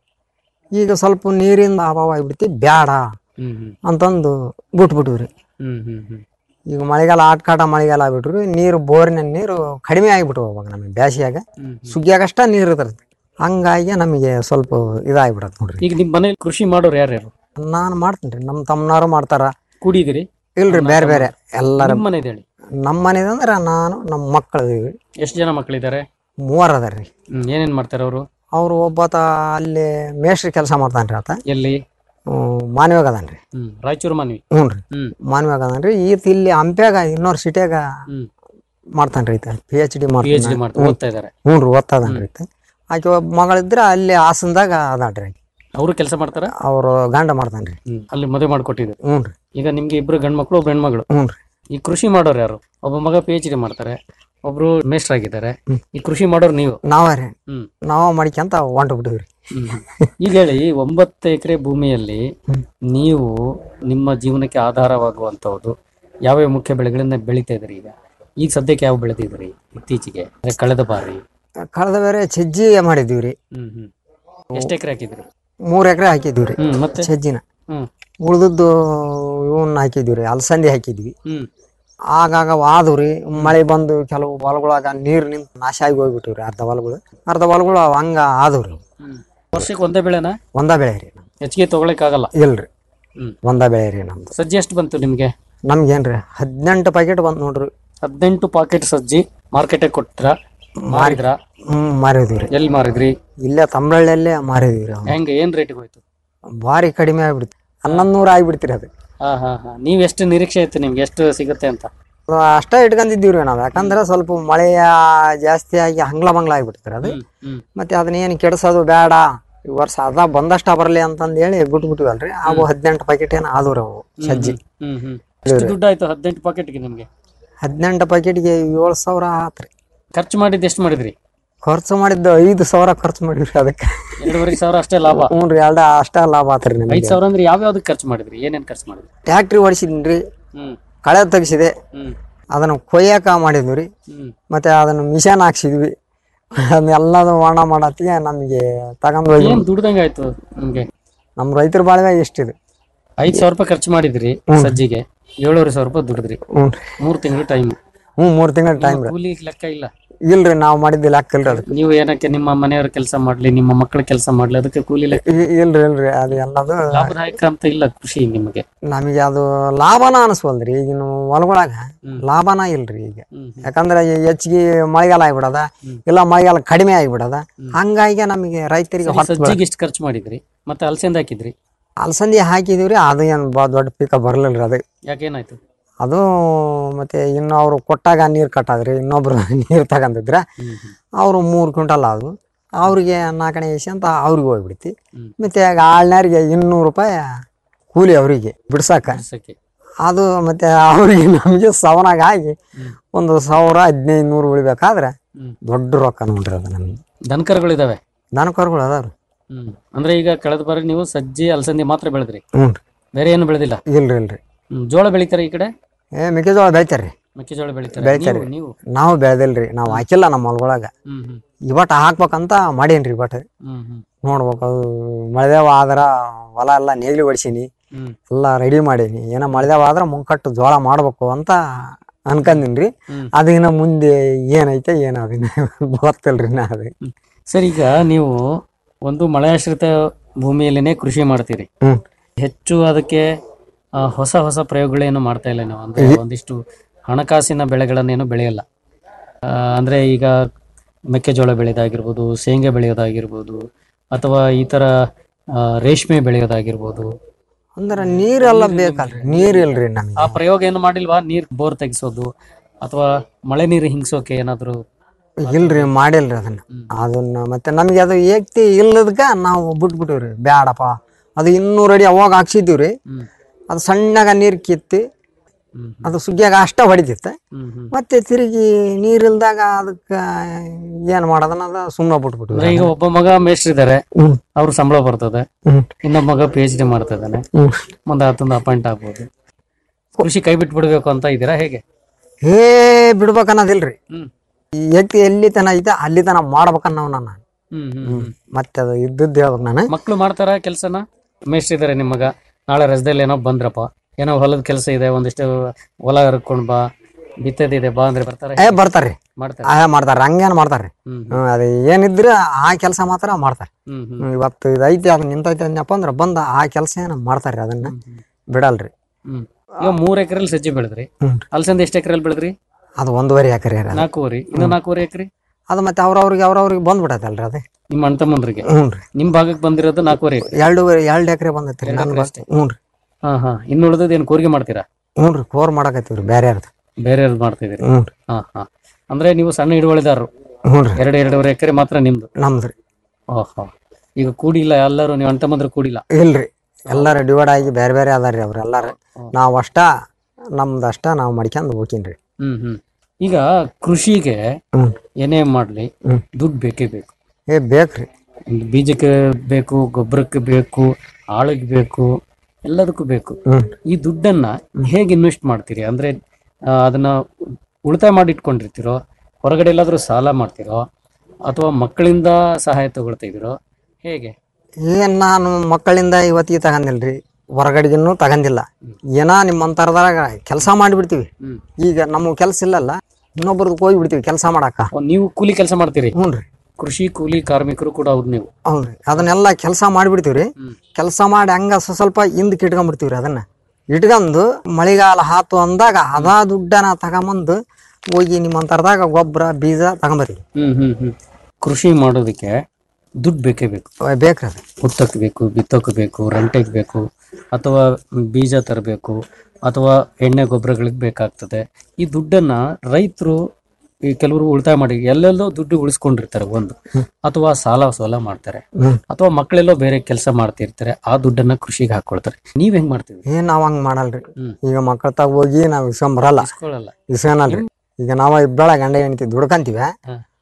ಈಗ ಸ್ವಲ್ಪ ನೀರಿಂದ ಅಭಾವ ಆಗ್ಬಿಡ್ತಿ ಬ್ಯಾಡ ಹ್ಮ್ ಹ್ಮ್ ಅಂತಂದು ಬಿಟ್ಬಿಟ್ವಿ ಹ್ಮ್ ಹ್ಮ್ ಹ್ಮ್ ಈಗ ಮಳೆಗಾಲ ಆಟ್ಕಾಟ ಮಳೆಗಾಲ ಆಗ್ಬಿಟ್ರಿ ನೀರು ಬೋರಿನ ನೀರು ಕಡಿಮೆ ಆಗಿಬಿಟ್ವು ಅವಾಗ ನಮಗೆ ಬ್ಯಾಸಿಯಾಗ ಹ್ಮ್. ಸುಗ್ಗಿಯಾಗಷ್ಟ ನೀರು ಇರ್ತದೆ ಹಂಗಾಗಿ ನಮಗೆ ಸ್ವಲ್ಪ ಇದಾಗ್ಬಿಡತ್ತೆ ನೋಡ್ರಿ ಈಗ ನಿಮ್ ಮನೇಲಿ ಕೃಷಿ ಮಾಡೋರು ಯಾರ್ಯಾರು ನಾನು ಮಾಡ್ತೀನಿ ರೀ ನಮ್ಮ ತಮ್ಮನವರು ಮಾಡ್ತಾರ ಕೂಡಿದಿರಿ ಇಲ್ರಿ ಬೇರೆ ಬೇರೆ ಎಲ್ಲರ ನಿಮ್ ಮನೆದ್ ಹೇಳಿ ನಮ್ಮ ಮನೆದಂದ್ರೆ ನಾನು ನಮ್ಮ ಮಕ್ಕಳು ಇದೀವಿ ಎಷ್ಟು ಜನ ಮಕ್ಕಳಿದ್ದಾರೆ ಮೂವರು ಅದಾರ ರೀ ಹ್ಮ್ ಏನೇನ್ ಮಾಡ್ತಾರೆ ಅವರು ಅವ್ರು ಒಬ್ಬಾತ ಅಲ್ಲಿ ಮೇಸ್ಟ್ರಿ ಕೆಲಸ ಮಾಡ್ತಾನ್ರಿ ಆತ ಎಲ್ಲಿ ಮಾನವ್ಯಾಗ ಅದಾನ್ರಿ ಹ್ಮ್ ರಾಯಚೂರು ಮಾನ್ವಿ ಹ್ಞೂ ರೀ ಹ್ಮ್ ಮಾನವ್ಯಾಗ ಅದಾನ್ರಿ ಈತ ಇಲ್ಲಿ ಹಂಪ್ಯಾಗ ಯೂನಿವರ್ಸಿಟಿಯಾಗ ಹ್ಮ್ ಮಾಡ್ತಾನ್ರಿ ಈತ P H D P H D ಮಾಡ್ತಾ ಓದ್ತಾ ಇದಾರೆ ಹ್ಞೂ ರೀ ಓದ್ತದನ್ರಿ ಈತ ಆಕೆ ಒಬ್ಬ ಮಗಳಿದ್ರೆ ಅಲ್ಲಿ ಹಾಸನದಾಗ ಅದಾನ್ರಿ ಆಕೆ ಅವರು ಕೆಲಸ ಮಾಡ್ತಾರ ಅವ್ರು ಗಂಡ ಮಾಡ್ತಾನ್ರಿ ಹ್ಮ್ ಅಲ್ಲಿ ಮದುವೆ ಮಾಡ್ಕೊಟ್ಟಿದ್ರು ಹ್ಞೂ ರೀ ಈಗ ನಿಮ್ಗೆ ಇಬ್ರು ಗಂಡ್ ಮಕ್ಳು ಒಬ್ರು ಹೆಣ್ಮಗಳು ಹ್ಞೂ ರೀ ಈ ಕೃಷಿ ಮಾಡೋರು ಯಾರು ಒಬ್ಬ ಮಗ ಪಿ ಎಚ್ ಡಿ ಮಾಡ್ತಾರೆ ಒಬ್ರು ಮೇಸ್ಟರ್ ಆಗಿದ್ದಾರೆ ಈ ಕೃಷಿ ಮಾಡೋರು ನೀವು ನಾವೇ ರೀ ಹ್ಮ್ ನಾವ ಮಾಡ್ಕೊಂತ ಹೊಂಟು ಬಿಟ್ಟಿವ್ರಿ ಹ್ಮ್. ಈಗ ಹೇಳಿ ಒಂಬತ್ತು ಎಕರೆ ಭೂಮಿಯಲ್ಲಿ ನೀವು ನಿಮ್ಮ ಜೀವನಕ್ಕೆ ಆಧಾರವಾಗುವಂತಹದ್ದು ಯಾವ್ಯಾವ ಮುಖ್ಯ ಬೆಳೆಗಳನ್ನ ಬೆಳಿತಾ ಇದ್ರಿ ಈಗ ಈಗ ಸದ್ಯಕ್ಕೆ ಯಾವ ಬೆಳೆದಿದ್ರಿ ಇತ್ತೀಚೆಗೆ ಅಂದ್ರೆ ಕಳೆದ ಬಾರಿ ಕಳೆದ ಬೇರೆ ಸಜ್ಜಿ ಮಾಡಿದ್ವಿ ರೀ ಹ್ಮ್ ಹ್ಮ್ ಎಷ್ಟು ಎಕರೆ ಹಾಕಿದ್ರಿ ಮೂರ್ ಎಕರೆ ಹಾಕಿದ್ವಿ ರೀ ಹ್ಮ್ ಮತ್ತೆ ಸಜ್ಜಿನ ಹ್ಮ್ ಉಳ್ದದ್ದು ಇವನ್ನ ಹಾಕಿದ್ವಿ ರೀ ಅಲಸಂದಿ ಹಾಕಿದ್ವಿ ಹ್ಮ್ ಆಗಾಗ ಆದವು ರೀ ಮಳೆ ಬಂದು ಕೆಲವು ಹೊಲಗಳಾಗ ನೀರು ನಿಂತು ನಾಶ ಆಗಿ ಹೋಗ್ಬಿಟ್ಟಿವಿ ರೀ ಅರ್ಧ ಹೊಲಗಳು ಅರ್ಧ ಹೊಲಗಳು ಹಂಗ ಆದವು ರೀ ವರ್ಷಕ್ಕೆ ಒಂದೇ ಬೆಳೆನಾ ಒಂದ ಬೆಳೆ ರೀ ಹೆಚ್ಚಿಗೆ ತಗೊಳಕ್ ಆಗಲ್ಲ ಇಲ್ರಿ ಹ್ಮ್ ಒಂದ ಬೆಳೆ ರೀ ನಮ್ದು ಸಜ್ಜಿ ಎಷ್ಟು ಬಂತು ನಿಮ್ಗೆ ನಮ್ಗೇನ್ರಿ ಹದಿನೆಂಟು ಪ್ಯಾಕೆಟ್ ಬಂತು ನೋಡ್ರಿ ಹದಿನೆಂಟು ಪಾಕೆಟ್ ಸಜ್ಜಿ ಮಾರ್ಕೆಟಿಗೆ ಕೊಟ್ರ ಮಾರಿದ್ರ ಹ್ಮ್ ಮಾರಿದ್ವಿ ರೀ ಎಲ್ಲಿ ಮಾರಿದ್ರಿ ಇಲ್ಲೇ ತಮಿಳಲ್ಲೇ ಮಾರಿದ್ವಿ ರೀ ಅವ್ನ. ಹೆಂಗ ಏನ್ ರೇಟಿಗೆ ಹೋಯ್ತು ಭಾರಿ ಕಡಿಮೆ ಆಗ್ಬಿಡ್ತು ಹನ್ನೊಂದು ನೂರು ಆಗ್ಬಿಡ್ತೀರಿ ಅದು ಹಾ ಹಾ ಹಾ ನೀವ್ ಎಷ್ಟು ನಿರೀಕ್ಷೆ ಇತ್ತು ನಿಮ್ಗೆ ಎಷ್ಟು ಸಿಗುತ್ತೆ ಅಂತ ಅದು ಅಷ್ಟೇ ಇಟ್ಕೊಂಡಿದ್ದೀವಿ ರೀ ನಾವು ಯಾಕಂದ್ರೆ ಸ್ವಲ್ಪ ಮಳೆಯ ಜಾಸ್ತಿ ಆಗಿ ಹಂಗ್ಲ ಬಂಗ್ಲ ಆಗ್ಬಿಡ್ತಾರೆ ಅದು ಹ್ಮ್ ಮತ್ತೆ ಅದನ್ನೇನು ಕೆಡ್ಸೋದು ಬೇಡ ಈ ವರ್ಷ ಅದ ಬಂದಷ್ಟ ಬರಲಿ ಅಂತಂದು ಹೇಳಿ ಬಿಟ್ಬಿಟ್ವಲ್ರಿ ಅವು ಹದಿನೆಂಟು ಪ್ಯಾಕೆಟ್ ಏನು ಆದವು ರೀ ಅವು ಸಜ್ಜಿ ಹ್ಮ್ ಹ್ಮ್ ಎಷ್ಟು ದುಡ್ಡು ಆಯ್ತು ಹದಿನೆಂಟು ಪಾಕೆಟ್ಗೆ ನಿಮ್ಗೆ ಹದಿನೆಂಟು ಪ್ಯಾಕೆಟ್ಗೆ ಏಳು ಸಾವಿರ ಆತ್ರಿ ಖರ್ಚು ಮಾಡಿದ್ದು ಎಷ್ಟು ಮಾಡಿದ್ರಿ ಖರ್ಚು ಮಾಡಿದ್ದು ಐದು ಸಾವಿರ ಖರ್ಚು ಮಾಡಿವ್ರಿ ಅದಕ್ಕೆ ಎರಡೂವರೆ ಸಾವಿರ ಅಷ್ಟೇ ಲಾಭ ಹ್ಞೂ ರೀ ಎರಡ ಅಷ್ಟ ಲಾಭ ಆತ್ರಿ ಐದ್ ನಮಗೆ ಸಾವಿರ ಅಂದ್ರೆ ಯಾವ್ಯಾವ್ದಕ್ಕೆ ಖರ್ಚು ಮಾಡಿದ್ರಿ ಏನೇನ್ ಖರ್ಚು ಮಾಡಿದ್ರಿ ಟ್ಯಾಕ್ಟ್ರಿ ಓಡಿಸಿದ್ರಿ ಹ್ಮ್ ಕಳೆ ತೆಗಿಸಿದೆ ಹ್ಮ್ ಅದನ್ನು ಕೊಯ್ಯಾಕ ಮಾಡಿದ್ವಿ ರೀ ಹ್ಮ್ ಮತ್ತೆ ಅದನ್ನು ಮಿಷನ್ ಹಾಕ್ಸಿದ್ವಿ ಅದನ್ನೆಲ್ಲದು ಒಣ ಮಾಡತ್ತಿಗೆ ನಮಗೆ ತಗೊಂಡು ಹೋಗಿ ಏನ್ ದುಡ್ದಂಗ ಆಯ್ತು ನಿಮ್ಗೆ ನಮ್ಮ ರೈತರ ಬಾಳ್ವೆ ಎಷ್ಟಿದೆ ಐದ್ ಸಾವಿರ ರೂಪಾಯಿ ಖರ್ಚು ಮಾಡಿದ್ರಿ ಸಜ್ಜಿಗೆ ಏಳೂವರೆ ಸಾವಿರ ರೂಪಾಯಿ ದುಡಿದ್ರಿ ಹ್ಞೂ ಮೂರ್ ತಿಂಗಳು ಟೈಮ್ ಹ್ಞೂ ಮೂರು ತಿಂಗಳ ಟೈಮ್ ರೀ ಕೂಲಿ ಲೆಕ್ಕ ಇಲ್ಲ ಇಲ್ರಿ ನಾವು ಮಾಡಿದ್ದಿ ಲೆಕ್ಕ ಇಲ್ರಿ ಅದಕ್ಕೆ ನೀವು ಏನಕ್ಕೆ ನಿಮ್ಮ ಮನೆಯವ್ರ ಕೆಲಸ ಮಾಡ್ಲಿ ನಿಮ್ಮ ಮಕ್ಕಳ ಕೆಲಸ ಮಾಡ್ಲಿ ಅದಕ್ಕೆ ಕೂಲಿ ಲೆಕ್ಕ ಇ- ಇಲ್ರಿ ಇಲ್ರಿ ಅದು ಎಲ್ಲದು ಲಾಭದಾಯಕ ಅಂತ ಇಲ್ಲ ಕೃಷಿ ನಿಮಗೆ ನಮಗೆ ಅದು ಲಾಭನ ಅನಿಸ್ವಲ್ರಿ ಈಗಿನ ಹೊಲಗೊಳಗ ಲಾಭನ ಇಲ್ರಿ ಈಗ ಯಾಕಂದ್ರೆ ಈ ಹೆಚ್ಚಿಗೆ ಮಳೆಗಾಲ ಆಗ್ಬಿಡದ ಇಲ್ಲ ಮಳೆಗಾಲ ಕಡಿಮೆ ಆಗ್ಬಿಡದ ಹಂಗಾಗಿ ನಮಗೆ ರೈತರಿಗೆ ಸರಿ, ಹೊತ್ತು ಸಜ್ಜಿಗೆ ಎಷ್ಟು ಖರ್ಚು ಮಾಡಿದ್ರಿ ಮತ್ತೆ ಅಲಸಂದೆ ಹಾಕಿದ್ರಿ ಅಲಸಂದಿ ಹಾಕಿದೀವ್ರಿ ಅದು ಏನು ಬಾ ದೊಡ್ಡ ಪೀಕ ಬರ್ಲಿಲ್ರಿ ಅದು ಯಾಕೇನಾಯ್ತು ಅದು ಮತ್ತೆ ಇನ್ನು ಅವರು ಕೊಟ್ಟಾಗ ನೀರು ಕಟ್ಟಾದ್ರಿ ಇನ್ನೊಬ್ರು ನೀರು ತಗೊಂಡಿದ್ರ ಅವರು ಮೂರು ಕ್ವಿಂಟಲ್ ಆದವು ಅವ್ರಿಗೆ ನಾಲ್ಕನೇ ಇಸಿ ಅಂತ ಅವ್ರಿಗೆ ಹೋಗ್ಬಿಡ್ತಿ ಮತ್ತೆ ಆಗ ಆಳ್ನಾರಿಗೆ ಇನ್ನೂರು ರೂಪಾಯಿ ಕೂಲಿ ಅವರಿಗೆ ಬಿಡ್ಸಾಕ ಬಿಡ್ಸಕ್ಕೆ. ಅದು ಮತ್ತೆ ಅವ್ರಿಗೆ ನಮಗೆ ಸವನಾಗ ಆಗಿ ಒಂದು ಸಾವಿರ ಹದಿನೈದು ನೂರು ಉಳಿಬೇಕಾದ್ರೆ ದೊಡ್ಡ ರೊಕ್ಕ ನೋಡ್ರಿ ಅದು ನಮಗೆ ದನಕರುಗಳಿದಾವೆ ದನಕರುಗಳು ಅದಾವ್ರಿ ಹ್ಮ್ ಅಂದ್ರೆ ಈಗ ಕಳೆದ ಬಾರಿ ನೀವು ಸಜ್ಜಿ ಅಲಸಂದಿ ಮಾತ್ರ ಬೆಳೆದ್ರಿ ಹ್ಞೂ ಬೇರೆ ಏನು ಬೆಳೆದಿಲ್ಲ ಇಲ್ರಿ ಇಲ್ರಿ ಹ್ಮ್, ಜೋಳ ಬೆಳಿತಾರೆ ಈ ಕಡೆ ಏ ಮೆಕ್ಕೆಜೋಳ ಬೆಳಿತಾರ್ರಿ ಮೆಕ್ಕೆಜೋಳ ಬೆಳಿತಾರೆ ಬೆಳಿತಾರ್ರಿ ನೀವು- ನೀವು ನಾವು ಬೆಳೆದಿಲ್ರಿ ನಾವು ಹಾಕಿಲ್ಲ ನಮ್ಮ ಹೊಲ್ಗೊಳಗ ಹ್ಮ್ ಹ್ಮ್ ಇವತ್ತು ಹಾಕ್ಬೇಕಂತ ಮಾಡೇನ್ರಿ ಇವತ್ತು ಹ್ಮ್ ಹ್ಮ್ ನೋಡ್ಬೇಕು ಅದು ಮಳೆದೇವ ಆದ್ರ ಹೊಲ ಎಲ್ಲ ನೇಗ್ಲಿ ಹೊಡ್ಸೀನಿ ಹ್ಮ್. ಎಲ್ಲ ರೆಡಿ ಮಾಡೀನಿ ಏನೋ ಮಳೆದೇವ ಆದ್ರ ಮುಂಕಟ್ಟು ಜೋಳ ಮಾಡ್ಬೇಕು ಅಂತ ಅನ್ಕಂದಿನ್ರಿ ಅದಿನ ಮುಂದೆ ಏನೈತೆ ಏನೋ ಅದಿನ ಗೊತ್ತಿಲ್ರಿ ನಾ ಅದು ಸರ್ ಈಗ ನೀವು ಒಂದು ಮಳೆಯಾಶ್ರಿತ ಭೂಮಿಯಲ್ಲೇನೆ ಕೃಷಿ ಮಾಡ್ತೀರಿ ಹ್ಮ್. ಹೆಚ್ಚು ಅದಕ್ಕೆ ಆ, ಹೊಸ ಹೊಸ ಪ್ರಯೋಗಗಳೇನು ಮಾಡ್ತಾ ಇಲ್ಲ ನೀವು ಅಂದ್ರೆ ಒಂದಿಷ್ಟು ಹಣಕಾಸಿನ ಬೆಳೆಗಳನ್ನೇನು ಬೆಳೆಯಲ್ಲ ಆ, ಅಂದ್ರೆ ಈಗ ಮೆಕ್ಕೆಜೋಳ ಬೆಳೆಯೋದಾಗಿರ್ಬೋದು ಶೇಂಗಾ ಬೆಳೆಯೋದಾಗಿರ್ಬೋದು ಅಥವಾ ಈ ತರ ಆ, ರೇಷ್ಮೆ ಬೆಳೆಯೋದಾಗಿರ್ಬೋದು ಅಂದ್ರ ನೀರೆಲ್ಲ ಬೇಕಲ್ರಿ ನೀರ್ ಇಲ್ರಿ ನಮಗೆ ಆ ಪ್ರಯೋಗ ಏನು ಮಾಡಿಲ್ವಾ ನೀರ್ ಬೋರ್ ತೆಗಿಸೋದು ಅಥವಾ ಮಳೆ ನೀರು ಹಿಂಗ್ಸೋಕೆ ಏನಾದ್ರು ಇಲ್ರಿ ಮಾಡಿಲ್ರಿ ಅದನ್ನ ಅದನ್ನ ಮತ್ತೆ ನಮ್ಗೆ ಅದು ಏಕ್ತಿ ಇಲ್ಲದಕ್ಕ ನಾವು ಬಿಟ್ಬಿಟ್ಟಿವ್ರಿ ಬ್ಯಾಡಪ್ಪ ಅದು ಇನ್ನೂರು ಅಡಿ ಅವಾಗ ಹಾಕ್ಸಿದ್ದೀವ್ರಿ ಅದು ಸಣ್ಣಗ ನೀರ್ ಕಿತ್ತಿ ಅದು ಸುಗ್ಗಿಯಾಗ ಅಷ್ಟ ಹೊಡಿತಿತ್ತ ಮತ್ತೆ ತಿರುಗಿ ನೀರಿಲ್ದಾಗ ಅದಕ್ಕ ಏನ್ ಮಾಡೋದನ್ನ ಸುಮ್ಮನೆ ಅಂದ್ರೆ ಬಿಟ್ಬಿಟ್ಟಿವ್ರಿ ಈಗ ಒಬ್ಬ ಮಗ ಮೇಷ್ಟ್ರಿದ್ದಾರೆ ಹ್ಮ್. ಅವ್ರ ಸಂಬಳ ಬರ್ತದೆ ಹ್ಮ್. ಇನ್ನೊಬ್ಬ ಮಗ ಪಿ ಎಚ್ ಡಿ ಮಾಡ್ತಾ ಇದ್ದಾನೆ ಹ್ಮ್. ಮುಂದೆ ಆತಂದು ಅಪಾಯಿಂಟ್ ಆಗ್ಬೋದು ಕೃಷಿ ಕೈ ಬಿಟ್ಟು ಬಿಡ್ಬೇಕು ಅಂತ ಇದ್ದೀರಾ ಹೇಗೆ ಹೇ ಬಿಡ್ಬೇಕನ್ನೋದಿಲ್ರಿ ಹ್ಮ್. ಈ ವ್ಯಕ್ತಿ ಎಲ್ಲಿ ತನ ಐತೆ ಅಲ್ಲಿ ತನ ಮಾಡ್ಬೇಕನ್ನವ್ ನಾನು ಹ್ಮ್ ಹ್ಮ್ ಹ್ಮ್ ಮತ್ತೆ ಅದು ಇದ್ದದ್ದು ಹೇಳ್ಬೇಕು ನಾನು ಮಕ್ಳು ಮಾಡ್ತಾರ ಕೆಲ್ಸನ ಮೇಷ್ಟ್ರು ಇದಾರೆ ನಿಮ್ಮ ಮಗ ನಾಳೆ ರಜದಲ್ಲಿ ಏನೋ ಬಂದ್ರಪ್ಪ ಏನೋ ಹೊಲದ ಕೆಲಸ ಇದೆ ಒಂದಿಷ್ಟು ಹೊಲ ಹರ್ಕೊಂಡ್ ಬಾ ಬಿತ್ತದಿದೆ ಬಾ ಅಂದ್ರೆ ಬರ್ತಾರೆ ಏ ಬರ್ತಾರ್ರಿ ಮಾಡ್ತಾರೆ ಆ ಮಾಡ್ತಾರ ಹಂಗೇನ್ ಮಾಡ್ತಾರ್ರಿ ಹ್ಮ್ ಹ್ಮ್ ಅದು ಏನಿದ್ರ ಆ ಕೆಲಸ ಮಾತ್ರ ಮಾಡ್ತಾರ ಹ್ಮ್ ಹ್ಮ್ ಹ್ಮ್, ಇವತ್ತು ಇದು ಐತಿ ಅದು ನಿಂತೈತಿ ಅಂದ್ನಪ್ಪ ಅಂದ್ರ ಬಂದ ಆ ಕೆಲಸ ಏನ ಮಾಡ್ತಾರ್ರಿ ಅದನ್ನ ಬಿಡಲ್ರಿ ಹ್ಮ್ ಈಗ ಮೂರ್ ಎಕರೆಲಿ ಸಜ್ಜಿ ಬೆಳೆದ್ರಿ ಹ್ಮ್. ಅಲಸಂದೆ ಎಷ್ಟು ಎಕರೆಲಿ ಬೆಳೆದ್ರಿ ಅದು ಒಂದೂವರೆ ಎಕರೆ ರೀ ಅದು. ನಾಲ್ಕೂವರೆ ಇನ್ನು ನಾಲ್ಕೂವರೆ ಎಕರೆ ಅದು ಮತ್ತೆ ಅವ್ರವ್ರಿಗೆ ಅವ್ರವ್ರಿಗೆ ಬಂದ್ಬಿಡತ್ತಲ್ರಿ ಅದು ನಿಮ್ಮ ಅಣ್ಣ ತಮ್ಮಂದ್ರಿಗೆ ಹ್ಞೂ ರೀ ನಿಮ್ ಭಾಗಕ್ಕೆ ಬಂದಿರೋದು ನಾಲ್ಕೂವರೆ ಎಕರೆ ಎರಡೂವರೆ ಎರಡು ಎಕರೆ ಬಂದೈತಿ ರೀ ಎರಡ್ ನನ್ ಎಕ್ರೆ ಅಷ್ಟೇ. ಹ್ಞೂ ರೀ ಹಾ ಹಾ ಇನ್ನು ಉಳಿದದ್ದು ಏನು ಕೂರಿಗೆ ಮಾಡ್ತೀರಾ ಹ್ಞೂ ರೀ ಕೋರ್ ಮಾಡಕತ್ತೀವ್ರಿ ಬೇರೆ ಯಾರ್ದು ಬೇರೆ ಮಾಡ್ತಿದ್ದೀರಿ ಹ್ಞೂ ರೀ ಹಾ ಹಾ ಅಂದ್ರೆ ನೀವು ಸಣ್ಣ ಹಿಡುವಳಿದಾರರು ಹ್ಞೂ ರೀ ಎರಡು ಎರಡೂವರೆ ಎಕರೆ ಮಾತ್ರ ನಿಮ್ದು ನಮ್ದು ರೀ ಓಹೋ ಈಗ ಕೂಡಿಲ್ಲ ಎಲ್ಲರೂ ನೀವು ಅಣ್ಣ ತಮ್ಮಂದ್ರು ಕೂಡಿಲ್ಲ ಇಲ್ರಿ ಎಲ್ಲಾರು ಡಿವೈಡ್ ಆಗಿ ಬೇರೆ ಬೇರೆ ಅದಾರ್ರಿ ಅವ್ರು ಎಲ್ಲಾರು ನಾವು ಅಷ್ಟ ನಮ್ದು ಅಷ್ಟ ನಾವು ಮಾಡ್ಕೊಂಡು ಹೋಗ್ತೀನ್ರಿ ಹ್ಮ್ ಹ್ಮ್ ಈಗ ಕೃಷಿಗೆ ಹ್ಮ್. ಏನೇ ಮಾಡ್ಲಿ ಹ್ಮ್. ದುಡ್ಡು ಬೇಕೇ ಬೇಕು ಏ ಬೇಕ್ರಿ ಒಂದು ಬೀಜಕ್ಕೆ ಬೇಕು ಗೊಬ್ಬರಕ್ಕೆ ಬೇಕು ಆಳಿಗೆ ಬೇಕು ಎಲ್ಲದಕ್ಕೂ ಬೇಕು ಹ್ಮ್. ಈ ದುಡ್ಡನ್ನ ಹೇಗೆ ಇನ್ವೆಸ್ಟ್ ಮಾಡ್ತೀರಿ ಅಂದ್ರೆ ಆ, ಅದನ್ನ ಉಳಿತಾಯ ಮಾಡಿ ಇಟ್ಕೊಂಡಿರ್ತೀರೋ ಹೊರಗಡೆ ಎಲ್ಲಾದ್ರೂ ಸಾಲ ಮಾಡ್ತೀರೋ ಅಥವಾ ಮಕ್ಕಳಿಂದ ಸಹಾಯ ತಗೊಳ್ತಾ ಇದೀರೋ ಹೇಗೆ ಏನ್ ನಾನು ಮಕ್ಕಳಿಂದ ಇವತ್ತಿಗೆ ತಗಂದಿಲ್ರಿ ಹೊರಗಡೆಗಿನ್ನೂ ತಗಂದಿಲ್ಲ ಏನೋ ನಿಮ್ಮ ಅಂತರದಾಗ ಕೆಲಸ ಮಾಡಿಬಿಡ್ತೀವಿ ಹ್ಮ್. ಈಗ ನಮ್ಮ ಕೆಲಸ ಇಲ್ಲಲ್ಲ ಇನ್ನೊಬ್ರದ್ದು ಹೋಗಿ ಬಿಡ್ತೀವಿ ಕೆಲಸ ಮಾಡಾಕ ಓ, ನೀವು ಕೂಲಿ ಕೆಲಸ ಮಾಡ್ತೀರಿ ಹ್ಞೂ ರೀ ಕೃಷಿ ಕೂಲಿ ಕಾರ್ಮಿಕರು ಕೂಡ ಹೌದು ನೀವು ಹೌದ್ರಿ ಅದನ್ನೆಲ್ಲ ಕೆಲಸ ಮಾಡಿಬಿಡ್ತೀವ್ರಿ ಕೆಲಸ ಮಾಡಿ ಹಂಗ ಸ್ವ- ಸ್ವಲ್ಪ ಹಿಂದಕ್ಕೆ ಇಟ್ಕೊಂಡ್ಬಿಡ್ತೀವ್ರಿ ಅದನ್ನ ಇಟ್ಕೊಂಡು ಮಳೆಗಾಲ ಹಾತು ಅಂದಾಗ ಅದಾ ದುಡ್ಡನ್ನ ತಗೊಂಬಂದು ಹೋಗಿ ನಿಮ್ಮ ಅಂತರದಾಗ ಗೊಬ್ಬರ ಬೀಜ ತಗೊಂಬರ್ತೀವಿ ಹ್ಮ್ ಹ್ಮ್ ಹ್ಮ್ ಕೃಷಿ ಮಾಡೋದಕ್ಕೆ ದುಡ್ಡು ಬೇಕೇ ಬೇಕು ಬೇಕ್ರಿ ಅದು ಹುತ್ತಕ್ಕೆ ಬೇಕು ಬಿತ್ತೋಕೆ ಬೇಕು ರಂಟೆಗೆ ಬೇಕು ಅಥವಾ ಬೀಜ ತರಬೇಕು ಅಥವಾ ಎಣ್ಣೆ ಗೊಬ್ಬರಗಳಿಗೆ ಬೇಕಾಗ್ತದೆ ಈ ದುಡ್ಡನ್ನ ರೈತರು ಈ ಕೆಲವರು ಉಳಿತಾಯ ಮಾಡಿ ಎಲ್ಲೆಲ್ಲೋ ದುಡ್ಡು ಉಳಿಸ್ಕೊಂಡಿರ್ತಾರೆ ಒಂದು ಅಥವಾ ಸಾಲ ಸೋಲ ಮಾಡ್ತಾರೆ ಹ್ಮ್. ಅಥವಾ ಮಕ್ಕಳೆಲ್ಲೋ ಬೇರೆ ಕೆಲಸ ಮಾಡ್ತಿರ್ತಾರೆ ಆ ದುಡ್ಡನ್ನ ಕೃಷಿಗೆ ಹಾಕೊಳ್ತಾರೆ ನೀವ್ ಹೆಂಗ್ ಮಾಡ್ತೀವಿ ಏನ್ ನಾವ್ ಹಂಗ್ ಮಾಡಲ್ರಿ ಹ್ಮ್. ಈಗ ಮಕ್ಕಳ ತಾಗ ಹೋಗಿ ನಾವ್ ಇಸ್ಕೊಂಬರಲ್ಲ ಇಸ್ಕೊಳ್ಳಲ್ಲ ಇಸ್ಕೊನಲ್ರಿ ಈಗ ನಾವ ಇಬ್ಬಳ ಗಂಡ ಹೆಂಡತಿ ದುಡ್ಕಂತೀವಿ ಹಾ.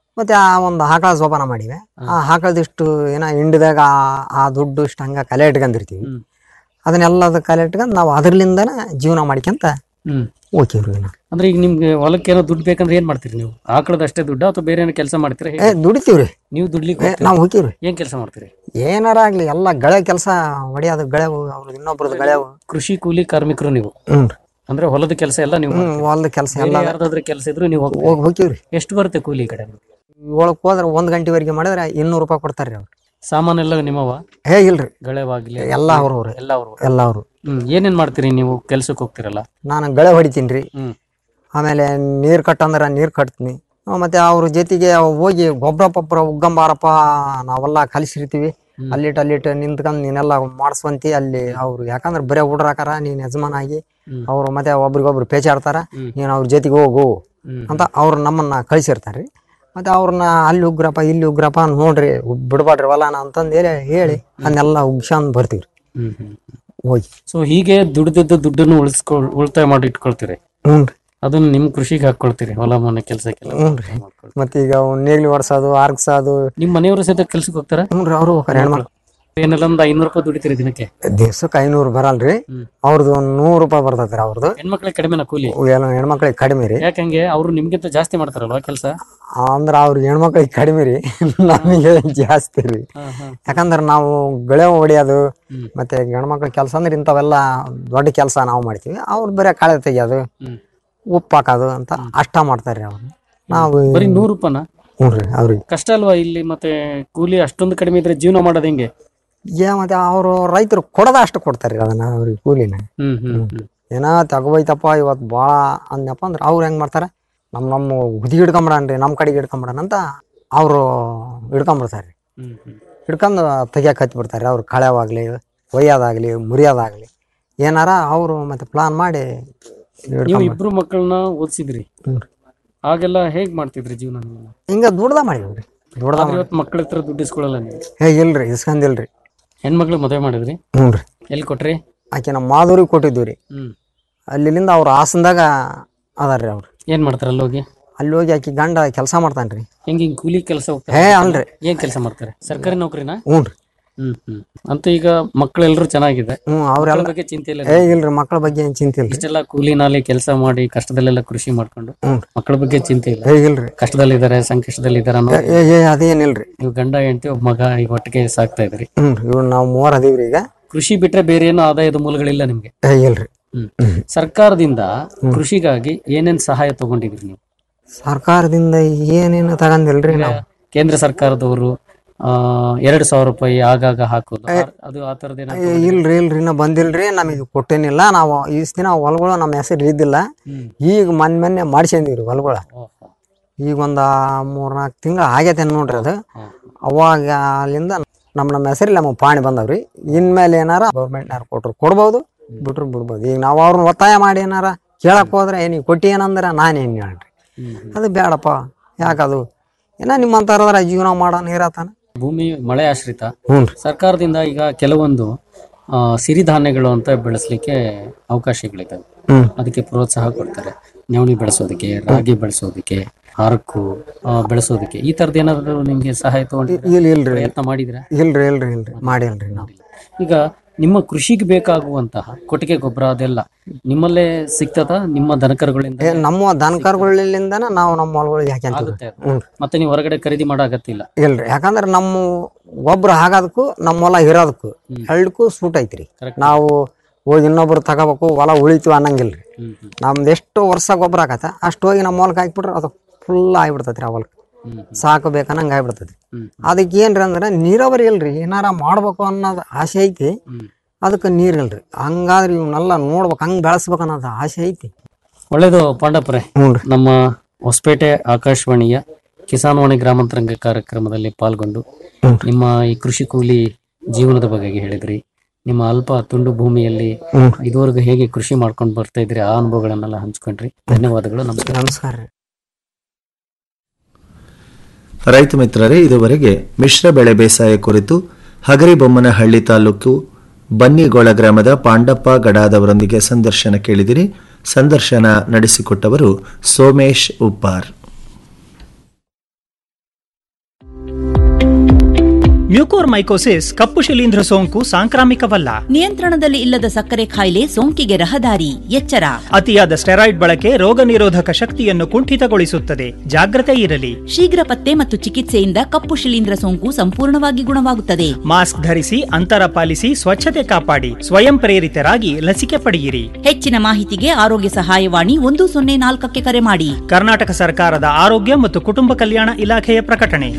ಮತ್ತೆ ಆ ಒಂದು ಆಕಳ ಜೋಪಾನ ಮಾಡಿವೆ ಆ ಆಕಳದಿಷ್ಟು ಏನ ಹಿಂಡಿದಾಗ ಆ- ಆ ದುಡ್ಡು ಇಷ್ಟು ಹಂಗ ಕಲೆ ಇಟ್ಕೊಂಡಿರ್ತೀವಿ ಅದನ್ನೆಲ್ಲದ ಕಲೆ ಇಟ್ಕೊಂಡು ನಾವು ಅದರ್ಲಿಂದನ ಜೀವನ ಮಾಡ್ಕೊಂತ ಹ್ಮ್ ಹೋಗ್ತೀವ್ರಿ ನಾವು ಅಂದ್ರೆ ಈಗ ನಿಮ್ಗೆ ಹೊಲಕ್ಕೆ ಏನೋ ದುಡ್ಡು ಬೇಕಂದ್ರೆ ಏನ್ ಮಾಡ್ತೀರಿ ನೀವು ಆಕಳದ ಅಷ್ಟೇ ದುಡ್ಡು ಅಥವಾ ಬೇರೆ ಏನೋ ಕೆಲಸ ಮಾಡ್ತೀರಾ ಏ ದುಡಿತೀವ್ರಿ ನೀವು ದುಡ್ಲಿಕ್ಕೆ ಏ, ನಾವು ಹೋಗ್ತೀವ್ರಿ ಏನ್ ಕೆಲಸ ಮಾಡ್ತೀರಿ ಏನಾರ ಆಗ್ಲಿ ಎಲ್ಲ ಗಳೆ ಕೆಲಸ ಹೊಡೆಯೋದು ಗಳೆ ಅವ್ರದ್ದು ಇನ್ನೊಬ್ರದ್ದು ಗಳೆ ಕೃಷಿ ಕೂಲಿ ಕಾರ್ಮಿಕರು ನೀವು ಹ್ಞೂ ಅಂದ್ರೆ ಹೊಲದ ಕೆಲಸ ಎಲ್ಲ ನೀವು ಹ್ಮ್ ಹೊಲದ ಕೆಲಸ ಎಲ್ಲ ಯಾರ್ದಾದ್ರೆ ಕೆಲಸ ಇದ್ರು ನೀವು ಹೋಗ್ತೀರಿ. ಹೋಗಿ ಹೋಗ್ತೀವ್ರಿ ಎಷ್ಟು ಬರುತ್ತೆ ಕೂಲಿ ಈ ಕಡೆ ಒಳಕ್ ಹೋದ್ರೆ ಒಂದ್ ಗಂಟೆವರೆಗೆ ಮಾಡಿದ್ರೆ ಇನ್ನೂರು ರೂಪಾಯಿ ಕೊಡ್ತಾರ್ರಿ ಅವ್ರು ಸಾಮಾನೆಲ್ಲ ನಿಮ್ಮವ ಏ ಇಲ್ರಿ ಗಳೆವಾಗ್ಲಿ ಎಲ್ಲ ಅವ್ರವ್ರೆ ಎಲ್ಲ ಅವರು ಎಲ್ಲ ಅವರು ಹ್ಮ್ ಏನೇನ್ ಮಾಡ್ತೀರಿ ನೀವು ಕೆಲ್ಸಕ್ಕೆ ಹೋಗ್ತಿರಲ್ಲ ನಾನು ಗಳೆ ಹೊಡಿತೀನಿ ರೀ ಹ್ಮ್ ಆಮೇಲೆ ನೀರ್ ಕಟ್ಟಂದ್ರ ನೀರ್ ಕಟ್ತೀನಿ ಆ, ಮತ್ತೆ ಅವ್ರ ಜೊತೆಗೆ ಹೋಗಿ ಗೊಬ್ಬರ ಪಬ್ಬರ ಉಗ್ಗಂಬಾರಪ್ಪ ನಾವೆಲ್ಲ ಕಲಿಸಿರ್ತೀವಿ ಅಲ್ಲಿಟ್ ಅಲ್ಲಿಟ್ ನಿಂತ್ಕೊಂಡ್ ನೀನೆಲ್ಲ ಮಾಡಿಸ್ವಂತಿ ಅಲ್ಲಿ ಅವ್ರು ಯಾಕಂದ್ರೆ ಬರೇ ಹುಡ್ರಾಕಾರ ನೀನ್ ಯಜಮಾನ ಆಗಿ ಅವ್ರು ಮತ್ತೆ ಒಬ್ರಿಗೊಬ್ರು ಪೇಚಾಡ್ತಾರ ನೀನ್ ಅವ್ರ ಜೊತೆಗೆ ಹೋಗು ಅಂತ ಅವ್ರು ನಮ್ಮನ್ನ ಕಳಿಸಿರ್ತಾರ್ರಿ ಮತ್ತೆ ಅವ್ರನ್ನ ಅಲ್ಲಿ ಉಗ್ರಪ್ಪ ಇಲ್ಲಿ ಉಗ್ರಪ್ಪ ನೋಡ್ರಿ ಬಿಡ್ಬಾಡ್ರಿ ಹೊಲಾನ ಅಂತಂದು ಹೇಳಿ ಹೇಳಿ ಅದನ್ನೆಲ್ಲ ಉಗ್ಸ್ಕೊಂಡ್ ಬರ್ತೀವ್ರಿ ಹ್ಮ್ ಹ್ಮ್ ಹೋಗಿ ಸೊ ಹೀಗೆ ದುಡ್ದಿದ್ದ ದುಡ್ಡನ್ನು ಉಳಿಸ್ಕೊಳ್ ಉಳಿತಾಯ ಮಾಡಿ ಇಟ್ಕೊಳ್ತೀರಿ ಹ್ಞೂ ಅದನ್ನ ನಿಮ್ ಕೃಷಿಗೆ ಹಾಕೊಳ್ತೀರಿ ಹೊಲ ಮನೆ ಕೆಲಸಕ್ಕೆಲ್ಲ ಹ್ಞೂ ರೀ ಮತ್ತೆ ಈಗ ಅವ್ನ್ ನೇಗ್ಲಿ ಒಡ್ಸೋದು ಆರ್ಗ್ಸೋದು ನಿಮ್ ಮನೆಯವರು ಸಹಿತ ಕೆಲ್ಸಕ್ಕೆ ಹೋಗ್ತಾರ ಹ್ಞೂ ರೀ ಅವರು ಹೋಗ್ತಾರೆ ಹೆಣ್ಮಕ್ಳು ಏನೆಲ್ಲ ಒಂದ್ ಐನೂರು ರೂಪಾಯಿ ದುಡಿತೀರಿ ದಿನಕ್ಕೆ ದಿವ್ಸಕ್ಕೆ ಐನೂರು ಬರಲ್ರಿ ಅವ್ರದ್ದು ಒಂದ್ ನೂರು ರೂಪಾಯಿ ಬರ್ತೈತ್ರಿ ಅವ್ರದ್ದು ಹೆಣ್ಮಕ್ಳಿಗೆ ಕಡಿಮೆನ ಕೂಲಿ ಏನೋ ಹೆಣ್ಮಕ್ಳಿಗೆ ಕಡಿಮೆ ರೀ ಯಾಕಂಗೆ ಅವ್ರು ನಿಮ್ಗಿಂತ ಜಾಸ್ತಿ ಮಾಡ್ತಾರಲ್ವಾ ಕೆಲಸ ಅಂದ್ರ ಅವ್ರಿಗೆ ಹೆಣ್ಮಕ್ಳಿಗೆ ಕಡಿಮೆ ರೀ ನಮಗೆ ಜಾಸ್ತಿ ರೀ ಯಾಕಂದ್ರೆ ನಾವು ಗಳೆ ಹೊಡಿಯೋದು ಮತ್ತೆ ಗಂಡ್ಮಕ್ಳ ಕೆಲಸ ಅಂದ್ರೆ ಇಂಥವೆಲ್ಲ ದೊಡ್ಡ ಕೆಲಸ ನಾವು ಮಾಡ್ತೀವಿ ಅವ್ರು ಬರೀ ಕಳೆ ತೆಗಿಯೋದು ಉಪ್ಪು ಹಾಕೋದು ಅಂತ ಅಷ್ಟ ಮಾಡ್ತಾರ್ರಿ ಅವ್ರು ನಾವು ಬರೀ ನೂರು ರೂಪಾಯಿನ ಹ್ಞೂ ರೀ ಅವ್ರಿಗೆ ಕಷ್ಟ ಅಲ್ವಾ ಇಲ್ಲಿ ಮತ್ತೆ ಕೂಲಿ ಅಷ್ಟೊಂದು ಕಡಿಮೆ ಇದ್ರೆ ಜೀವನ ಮಾಡೋದು ಹೆಂಗೆ ಏ ಮತ್ತೆ ಅವರು ರೈತರು ಕೊಡದ ಅಷ್ಟು ಕೊಡ್ತಾರ್ರಿ ಅದನ್ನ ಅವ್ರಿಗೆ ಕೂಲಿನ ಹ್ಮ್ ಹ್ಮ್ ಹ್ಮ್ ಏನ ತಗೋಯ್ತಪ್ಪ ಇವತ್ತು ಭಾಳ ಅಂದಪ್ಪ ಅಂದ್ರೆ ಅವ್ರು ಹೆಂಗ್ ಮಾಡ್ತಾರೆ ನಮ್ಮ ನಮ್ಮ ಹುದಿ ಹಿಡ್ಕೊಂಬಿಡನ್ರಿ ನಮ್ಮ ಕಡೆಗೆ ಹಿಡ್ಕೊಂಬಿಡಣ ಅಂತ ಅವರು ಹಿಡ್ಕೊಂಬಿಡ್ತಾರೆ ಹ್ಮ್ ಹ್ಮ್ ಹಿಡ್ಕೊಂಡು ತೆಗಿಯಕ್ಕೆ ಹತ್ಬಿಡ್ತಾರೆ ಅವ್ರು ಕಳೆವಾಗಲಿ ಒಯ್ಯೋದಾಗಲಿ ಮುರಿಯೋದಾಗಲಿ ಏನಾರ ಅವರು ಮತ್ತೆ ಪ್ಲಾನ್ ಮಾಡಿ ನೀವು ಹಿಡ್ಕೊಂಡ್ ಇಬ್ರು ಮಕ್ಕಳನ್ನ ಓದಿಸಿದ್ರಿ ಹ್ಮ್. ಆಗೆಲ್ಲ ಹೇಗ್ ಮಾಡ್ತಿದ್ರಿ ಜೀವನ ನೀವು ಹಿಂಗ ದುಡ್ದ ಮಾಡಿವ್ರಿ ದುಡ್ದ ಆದ್ರೆ ಇವತ್ತು ಮಕ್ಕಳ ಹತ್ರ ದುಡ್ಡು ಇಸ್ಕೊಳ್ಳಲ್ಲ ನೀವು ಏ ಇಲ್ರಿ ಇಸ್ಕಂದಿಲ್ರಿ ಹೆಣ್ಮಕ್ಳು ಮದುವೆ ಮಾಡಿದ್ರಿ ಹ್ಞೂ ರೀ ಎಲ್ಲಿ ಕೊಟ್ರಿ ಆಕೆ ನಮ್ಮ ಮಾಧುರಿಗೆ ಕೊಟ್ಟಿದ್ವಿ ರೀ ಹ್ಮ್ ಅಲ್ಲಿಂದ ಅವ್ರು ಹಾಸನದಾಗ ಅದಾರ್ರಿ ಅವ್ರು ಏನ್ ಮಾಡ್ತಾರ ಅಲ್ಲಿ ಹೋಗಿ ಅಲ್ಲಿ ಹೋಗಿ ಆಕಿ ಗಂಡ ಕೆಲಸ ಮಾಡ್ತಾನ್ರಿ ಹೆಂಗ್ ಹಿಂಗ್ ಕೂಲಿ ಕೆಲಸ ಏ ಹೋಗ್ತಾರೆ ಅಲ್ರಿ ಏನ್ ಕೆಲಸ ಮಾಡ್ತಾರೆ ಸರ್ಕಾರಿ ನೌಕರಿನಾ ಹ್ಞೂ ರೀ ಹ್ಮ್ ಹ್ಮ್ ಅಂತ ಈಗ ಮಕ್ಕಳೆಲ್ಲರೂ ಚೆನ್ನಾಗಿದೆ ಹ್ಞೂ ಮಕ್ಕಳ ಅವ್ರೆಲ್ಲ ಬಗ್ಗೆ ಚಿಂತೆ ಇಲ್ಲ ಏ ಇಲ್ರಿ ಮಕ್ಕಳ ಬಗ್ಗೆ ಏನ್ ಚಿಂತೆ ಇಲ್ರಿ ಇಷ್ಟೆಲ್ಲ ಕೂಲಿ ನಾಲಿ ಕೆಲಸ ಮಾಡಿ ಕಷ್ಟದಲ್ಲೆಲ್ಲ ಕೃಷಿ ಮಾಡ್ಕೊಂಡು ಹ್ಞೂ ಮಕ್ಕಳ ಬಗ್ಗೆ ಚಿಂತೆ ಇಲ್ಲ ಏ ಇಲ್ರಿ ಕಷ್ಟದಲ್ಲಿದ್ದಾರೆ ಸಂಕಷ್ಟದಲ್ಲಿದ್ದಾರೆ ಅನ್ನೋ ಏ ಏ ಅದೇನಿಲ್ರಿ ನೀವು ಗಂಡ ಹೆಂಡತಿ ಒಬ್ಬ ಮಗ ಈಗ ಒಟ್ಟಿಗೆ ಸಾಕ್ತಾ ಇದ್ರಿ ಹ್ಞೂ ಇವ್ ನಾವು ಮೂವರ್ ಅದೀವ್ರಿ ಈಗ ಕೃಷಿ ಬಿಟ್ರೆ ಬೇರೆ ಏನೋ ಆದಾಯದ ಮೂಲಗಳಿಲ್ಲ ನಿಮ್ಗೆ ಏ ಇಲ್ರಿ ಹ್ಮ್ ಸರ್ಕಾರದಿಂದ ಕೃಷಿಗಾಗಿ ಏನೇನ್ ಸಹಾಯ ತಗೊಂಡಿದ್ರಿ ನೀವು ಸರ್ಕಾರದಿಂದ ಏನೇನು ತಗಂದಿಲ್ರಿ ನಾವು ಕೇಂದ್ರ ಸರ್ಕಾರದವರು ಆ ಎರಡ್ ಸಾವಿರ ರೂಪಾಯಿ ಆಗಾಗ ಹಾಕೋದು ಆ- ಅದು ಆ ತರದ ಏ, ಇಲ್ರಿ ಇಲ್ರಿ ಇನ್ನ ಬಂದಿಲ್ರಿ ನಮಗೆ ಕೊಟ್ಟೇನಿಲ್ಲ ನಾವು ಈಸ್ ದಿನ ಹೊಲಗಳು ನಮ್ಮ ಹೆಸರು ಇದ್ದಿಲ್ಲ ಈಗ ಮೊನ್ನೆ ಮೊನ್ನೆ ಮಾಡ್ಸ್ಕೊಂಡಿವ್ರಿ ಹೊಲಗಳ ಈಗ ಒಂದ ಮೂರ್ನಾಲ್ಕು ತಿಂಗಳು ಆಗೈತೆ ನೋಡ್ರಿ ಅದು ಅವಾಗ ಅಲ್ಲಿಂದ ನಮ್ಮ ನಮ್ಮ ಹೆಸರಲ್ಲಿ ನಮಗೆ ಪಾಣಿ ಬಂದವ್ರಿ ಇನ್ಮೇಲೆ ಏನಾರ ಗೌರ್ಮೆಂಟ್ನಾರು ಕೊಟ್ರು ಕೊಡ್ಬೋದು ಬಿಟ್ರು ಬಿಡ್ಬೋದು ಈಗ ನಾವು ಅವ್ರನ್ನ ಒತ್ತಾಯ ಮಾಡಿ ಏನಾರ ಕೇಳಕ್ ಹೋದ್ರೆ ಏ ನೀವು ಕೊಟ್ಟಿ ಏನಂದ್ರೆ ನಾನೇನು ಹೇಳ್ರಿ ಅದು ಬೇಡಪ್ಪ ಯಾಕದು ಏನ ನಿಮ್ಮಂತಾರದ್ರ ಜೀವನ ಮಾಡೋಣ ಇರತ್ತಾನ ಭೂಮಿ ಮಳೆ ಆಶ್ರಿತ ಹ್ಞೂ ಸರ್ಕಾರದಿಂದ ಈಗ ಕೆಲವೊಂದು ಆ, ಸಿರಿಧಾನ್ಯಗಳು ಅಂತ ಬೆಳೆಸಲಿಕ್ಕೆ ಅವಕಾಶಗಳಿದ್ದಾವೆ ಹ್ಮ್. ಅದಕ್ಕೆ ಪ್ರೋತ್ಸಾಹ ಕೊಡ್ತಾರೆ ನವಣಿ ಬೆಳೆಸೋದಕ್ಕೆ ರಾಗಿ ಬೆಳೆಸೋದಕ್ಕೆ ಹರಕು ಆ, ಬೆಳೆಸೋದಕ್ಕೆ ಈ ತರದ್ ಏನಾದ್ರು ನಿಮ್ಗೆ ಸಹಾಯ ತಗೊಂಡಿದ್ರೆ ಇಲ್ಲ ಇಲ್ರಿ ಪ್ರಯತ್ನ ಮಾಡಿದ್ರೆ ಇಲ್ರಿ ಇಲ್ರಿ ಇಲ್ರಿ ಮಾಡಿಲ್ರಿ ನಾವು ಈಗ ನಿಮ್ಮ ಕೃಷಿಗೆ ಬೇಕಾಗುವಂತಹ ಕೊಟ್ಟಿಗೆ ಗೊಬ್ಬರ ಅದೆಲ್ಲ ನಿಮ್ಮಲ್ಲೇ ಸಿಗ್ತದ ನಿಮ್ಮ ದನಕರುಗಳಿಂದ ಏ, ನಮ್ಮ ದನಕರುಗಳಿಂದನ ನಾವು ನಮ್ಮ ಹೊಲಗಳಿಗೆ ಹಾಕ್ಯಂತೀವಿ ಆಗುತ್ತೆ ಅದು. ಹ್ಞೂ ಮತ್ತೆ ನೀವು ಹೊರಗಡೆ ಖರೀದಿ ಮಾಡೋ ಅಗತ್ಯ ಇಲ್ಲ ಇಲ್ರಿ ಯಾಕಂದ್ರೆ ನಮ್ಮ ಗೊಬ್ಬರ ಹಾಕೋದಕ್ಕೂ ನಮ್ಮ ಹೊಲ ಇರೋದಕ್ಕೂ ಎರಡಕ್ಕೂ ಸೂಟ್ ಐತ್ರಿ ನಾವು ಹೋಗಿ ಇನ್ನೊಬ್ರು ತಗೋಬೇಕು ಹೊಲ ಉಳಿತೀವಿ ಅನ್ನಂಗಿಲ್ರಿ ನಮ್ದು ಎಷ್ಟು ವರ್ಷ ಗೊಬ್ಬರ ಹಾಕತ್ತ ಅಷ್ಟು ಹೋಗಿ ನಮ್ಮ ಹೊಲಕ್ಕೆ ಹಾಕ್ಬಿಟ್ರೆ ಅದು ಫುಲ್ ಆಗಿಬಿಡ್ತೈತ್ರಿ ಆ ಹೊಲಕ್ಕೆ ಸಾಕಬೇಕನ್ನಂಗೆ ಆಗ್ಬಿಡ್ತೈತಿ ಅದಕ್ಕೆ ಏನ್ರಿ ಅಂದ್ರೆ ನೀರಾವರಿ ಇಲ್ರಿ ಏನಾರ ಮಾಡ್ಬೇಕು ಅನ್ನೋದು ಆಸೆ ಐತಿ ಅದಕ್ಕೆ ನೀರಿಲ್ರಿ ಹಂಗಾದ್ರೆ ಇವನ್ನೆಲ್ಲ ನೋಡ್ಬೇಕು ಹಂಗೆ ಬೆಳೆಸ್ಬೇಕು ಅನ್ನೋದು ಆಸೆ ಐತಿ ಒಳ್ಳೇದು ಪಾಂಡಪುರೆ ನಮ್ಮ ಹೊಸಪೇಟೆ ಆಕಾಶವಾಣಿಯ ಕಿಸಾನ್ವಾಣಿ ಗ್ರಾಮಾಂತರಂಗ ಕಾರ್ಯಕ್ರಮದಲ್ಲಿ ಪಾಲ್ಗೊಂಡು ನಿಮ್ಮ ಈ ಕೃಷಿ ಕೂಲಿ ಜೀವನದ ಬಗ್ಗೆ ಹೇಳಿದ್ರಿ ನಿಮ್ಮ ಅಲ್ಪ ತುಂಡು ಭೂಮಿಯಲ್ಲಿ ಇದುವರೆಗೂ ಹೇಗೆ ಕೃಷಿ ಮಾಡ್ಕೊಂಡು ಬರ್ತಾ ಇದ್ರಿ ಆ ಅನುಭವಗಳನ್ನೆಲ್ಲ ಹಂಚ್ಕೊಂಡ್ರಿ ಧನ್ಯವಾದಗಳು ನಮಸ್ಕಾರ ನಮಸ್ಕಾರ ರೀ ರೈತ ಮಿತ್ರರೇ ಇದುವರೆಗೆ ಮಿಶ್ರ ಬೆಳೆ ಬೇಸಾಯ ಕುರಿತು ಹಗರಿಬೊಮ್ಮನಹಳ್ಳಿ ತಾಲೂಕು ಬನ್ನಿಗೋಳ ಗ್ರಾಮದ ಪಾಂಡಪ್ಪ ಗಡಾದವರೊಂದಿಗೆ ಸಂದರ್ಶನ ಕೇಳಿದಿರಿ ಸಂದರ್ಶನ ನಡೆಸಿಕೊಟ್ಟವರು ಸೋಮೇಶ್ ಉಪ್ಪಾರ್ ಮ್ಯೂಕೋರ್ಮೈಕೋಸಿಸ್ ಕಪ್ಪು ಶಿಲೀಂಧ್ರ ಸೋಂಕು ಸಾಂಕ್ರಾಮಿಕವಲ್ಲ ನಿಯಂತ್ರಣದಲ್ಲಿ ಇಲ್ಲದ ಸಕ್ಕರೆ ಕಾಯಿಲೆ ಸೋಂಕಿಗೆ ರಹದಾರಿ ಎಚ್ಚರ ಅತಿಯಾದ ಸ್ಟೆರಾಯ್ಡ್ ಬಳಕೆ ರೋಗ ನಿರೋಧಕ ಶಕ್ತಿಯನ್ನು ಕುಂಠಿತಗೊಳಿಸುತ್ತದೆ ಜಾಗ್ರತೆ ಇರಲಿ ಶೀಘ್ರ ಪತ್ತೆ ಮತ್ತು ಚಿಕಿತ್ಸೆಯಿಂದ ಕಪ್ಪು ಶಿಲೀಂಧ್ರ ಸೋಂಕು ಸಂಪೂರ್ಣವಾಗಿ ಗುಣವಾಗುತ್ತದೆ ಮಾಸ್ಕ್ ಧರಿಸಿ ಅಂತರ ಪಾಲಿಸಿ ಸ್ವಚ್ಛತೆ ಕಾಪಾಡಿ ಸ್ವಯಂ ಪ್ರೇರಿತರಾಗಿ ಲಸಿಕೆ ಪಡೆಯಿರಿ ಹೆಚ್ಚಿನ ಮಾಹಿತಿಗೆ ಆರೋಗ್ಯ ಸಹಾಯವಾಣಿ ಒಂದು ಸೊನ್ನೆ ನಾಲ್ಕಕ್ಕೆ ಕರೆ ಮಾಡಿ ಕರ್ನಾಟಕ ಸರ್ಕಾರದ ಆರೋಗ್ಯ ಮತ್ತು ಕುಟುಂಬ ಕಲ್ಯಾಣ ಇಲಾಖೆಯ ಪ್ರಕಟಣೆ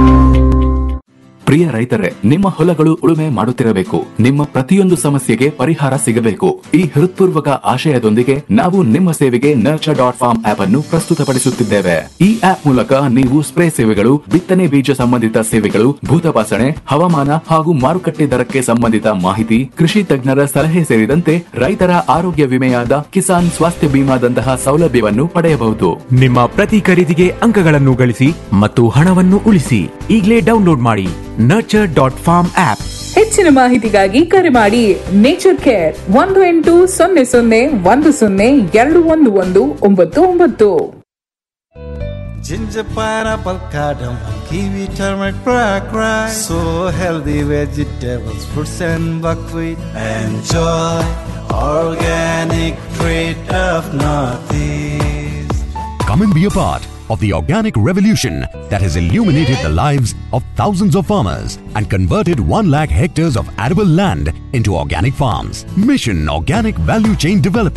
ಪ್ರಿಯ ರೈತರೇ ನಿಮ್ಮ ಹೊಲಗಳು ಉಳುಮೆ ಮಾಡುತ್ತಿರಬೇಕು ನಿಮ್ಮ ಪ್ರತಿಯೊಂದು ಸಮಸ್ಯೆಗೆ ಪರಿಹಾರ ಸಿಗಬೇಕು ಈ ಹೃತ್ಪೂರ್ವಕ ಆಶಯದೊಂದಿಗೆ ನಾವು ನಿಮ್ಮ ಸೇವೆಗೆ ನರ್ಚರ್ ಡಾಟ್ ಫಾರ್ಮ್ ಆಪ್ ಅನ್ನು ಪ್ರಸ್ತುತಪಡಿಸುತ್ತಿದ್ದೇವೆ ಈ ಆಪ್ ಮೂಲಕ ನೀವು ಸ್ಪ್ರೇ ಸೇವೆಗಳು ಬಿತ್ತನೆ ಬೀಜ ಸಂಬಂಧಿತ ಸೇವೆಗಳು ಭೂತಪಾಸಣೆ ಹವಾಮಾನ ಹಾಗೂ ಮಾರುಕಟ್ಟೆ ದರಕ್ಕೆ ಸಂಬಂಧಿತ ಮಾಹಿತಿ ಕೃಷಿ ತಜ್ಞರ ಸಲಹೆ ಸೇರಿದಂತೆ ರೈತರ ಆರೋಗ್ಯ ವಿಮೆಯಾದ ಕಿಸಾನ್ ಸ್ವಾಸ್ಥ್ಯ ಬಿಮಾದಂತಹ ಸೌಲಭ್ಯವನ್ನು ಪಡೆಯಬಹುದು ನಿಮ್ಮ ಪ್ರತಿ ಖರೀದಿಗೆ ಅಂಕಗಳನ್ನು ಗಳಿಸಿ ಮತ್ತು ಹಣವನ್ನು ಉಳಿಸಿ ಈಗಲೇ ಡೌನ್ಲೋಡ್ ಮಾಡಿ ನರ್ಚರ್ ಡಾಟ್ ಫಾರ್ಮ್ ಆಪ್ ಹೆಚ್ಚಿನ ಮಾಹಿತಿಗಾಗಿ ಕರೆ ಮಾಡಿ ನೇಚರ್ ಕೇರ್ ಒಂದು ಎಂಟು ಸೊನ್ನೆ ಸೊನ್ನೆ ಒಂದು ಸೊನ್ನೆ ಎರಡು ಒಂದು ಒಂದು ಒಂಬತ್ತು ಒಂಬತ್ತು Ginger, pineapple, cardamom, kiwi, turmeric, black rice. So healthy vegetables, fruits and buckwheat. Enjoy organic treat of Northeast. Come and be a part of the organic revolution that has illuminated the lives of thousands of farmers and converted 1 lakh hectares of arable land into organic farms. Mission Organic Value Chain Development